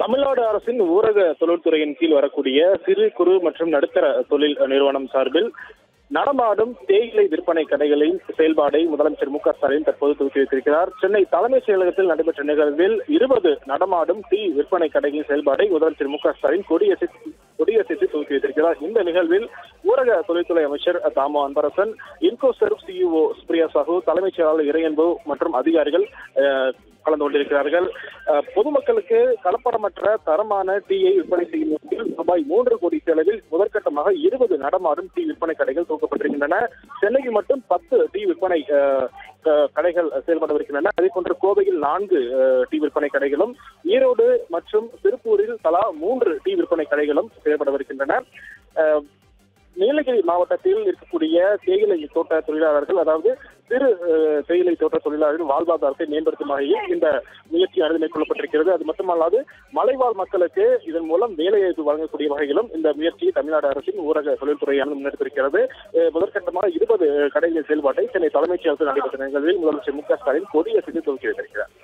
தமிழ்நாடு அரசின் ஊரக தொழில்துறையின் கீழ் வரக்கூடிய சிறு குறு மற்றும் நடுத்தர தொழில் நிறுவனம் சார்பில் நடமாடும் தேயிலை விற்பனை கடைகளின் செயல்பாடை முதலமைச்சர் மு க ஸ்டாலின் தற்போது துவக்கி வைத்திருக்கிறார் சென்னை தலைமைச் செயலகத்தில் நடைபெற்ற நிகழ்வில் இருபது நடமாடும் டீ விற்பனை கடைகளின் செயல்பாடை முதலமைச்சர் மு க ஸ்டாலின் கொடியசைத்து கொடியசைத்து துவக்கி வைத்திருக்கிறார் இந்த நிகழ்வில் ஊரக தொழில்துறை அமைச்சர் தாமோ அன்பரசன் இன்கோ சர்வ் சிஇஓ சுப்ரியா சாஹூ தலைமைச் செயலாளர் இறையன்பு மற்றும் அதிகாரிகள் அஹ், கலந்து கொண்டிருக்கிறார்கள் அஹ், பொதுமக்களுக்கு கலப்படமற்ற தரமான டீயை விற்பனை செய்யும் நோக்கில் ரூபாய் மூன்று கோடி செலவில் முதற்கட்டமாக இருபது நடமாடும் டீ விற்பனை கடைகள் துவக்கப்பட்டிருக்கின்றன சென்னையில் மட்டும் பத்து டீ விற்பனை அஹ், அஹ், கடைகள் செயல்படவிருக்கின்றன அதே போன்று கோவையில் நான்கு அஹ், டீ விற்பனை கடைகளும் ஈரோடு மற்றும் திருப்பூரில் தலா மூன்று டீ விற்பனை கடைகளும் செயல்படவிருக்கின்றன அஹ், நீலகிரி மாவட்டத்தில் இருக்கக்கூடிய தேயிலை தோட்ட தொழிலாளர்கள் அதாவது சிறு அஹ், தேயிலை தோட்ட தொழிலாளர்கள் வாழ்வாதாரத்தை மேம்படுத்தும் வகையில் இந்த முயற்சியானது மேற்கொள்ளப்பட்டிருக்கிறது அது மட்டுமல்லாது மலைவாழ் மக்களுக்கு இதன் மூலம் வேலைவாய்ப்பு வழங்கக்கூடிய வகையிலும் இந்த முயற்சியை தமிழ்நாடு அரசின் ஊரக தொழில்துறையானது முன்னெடுத்திருக்கிறது அஹ், முதற்கட்டமாக இருபது கடைகளின் செயல்பாட்டை சென்னை தலைமைச் செயலகத்தில் நடைபெற்ற நிகழ்வில் முதலமைச்சர் மு க ஸ்டாலின் கொடியசைத்து துவக்கி வைத்திருக்கிறார்